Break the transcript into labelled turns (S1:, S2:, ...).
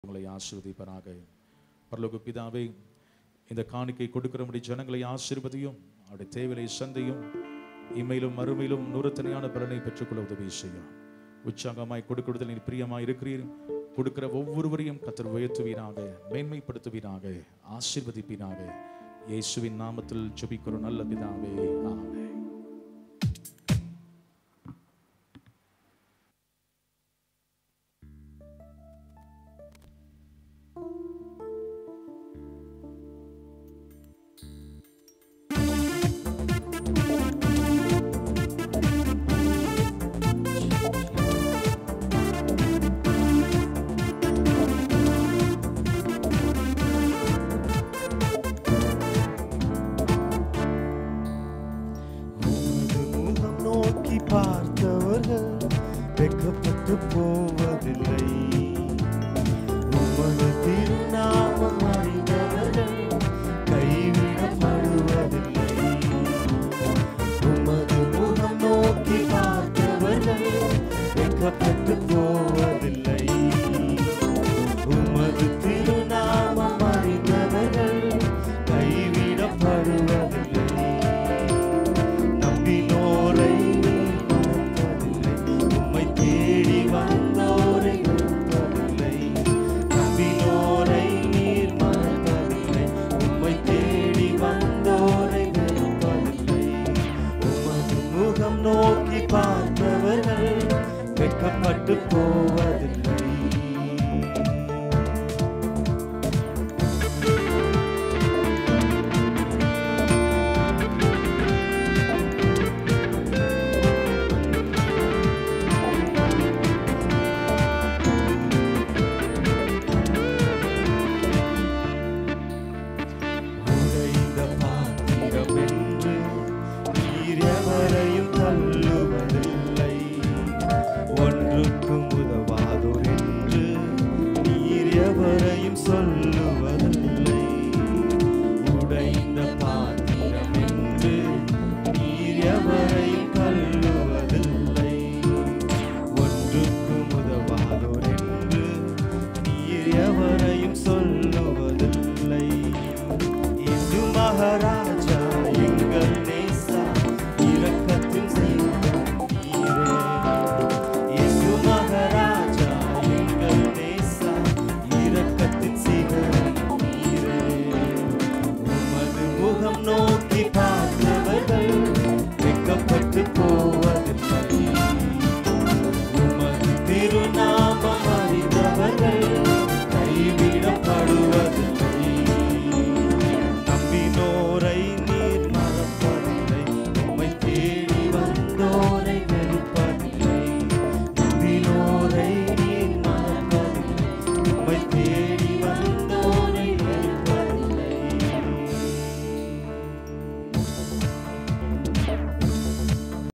S1: உங்களை ஆசீர்வதிப்பராக பரலோக பிதாவே இந்த காணிக்கை கொடுக்கிறபடி ஜனங்களை ஆசீர்வதியும் அவருடைய தேவையை சந்தையும் இமையிலும் மறுமையிலும் நூறத்தனையான பலனை பெற்றுக்கொள்ள உதவி செய்யும் உற்சாகமாய் கொடுக்கிறதில் நீர் பிரியமாய் இருக்கிறீர் கொடுக்கிற ஒவ்வொருவரையும் கத்தர் உயர்த்துவீராக மேன்மைப்படுத்துவீராக ஆசீர்வதிப்பீராக இயேசுவின் நாமத்தில் ஜெபிக்கிறோம் நல்ல பிதாவே ஆமென்
S2: உமது முகம் நோக்கி பார்த்தவர்கள் வெட்கப்பட்டு போவதில்லை உமது திருநாமம் அறிந்தவர்கள் கைவிடப்படுவதில்லை உமது முகம் நோக்கி பார்த்தவர்கள் வெட்கப்பட்டு போவதில்லை உமது திருநாமம் அறிந்தவர்கள் கைவிடப்படுவதில்லை நம்பினோரை நீர் மறப்பதில்லை உம்மை தேடி வந்தோரை வெறுப்பதில்லை நம்பினோரை நீர் மறப்பதில்லை உம்மை தேடி வந்தோரை வெறுப்பதில்லை உமது முகம் நோக்கி பார்த்தவர்கள் வெட்கப்பட்டு போவதில்லை உடைந்த பாத்திரம் என்று நீர் எவரையும் தள்ளுவதில்லை ஒன்றுக்கும் உதவாதோர் என்று நீர் எவரையும் சொல்லுவதில்லை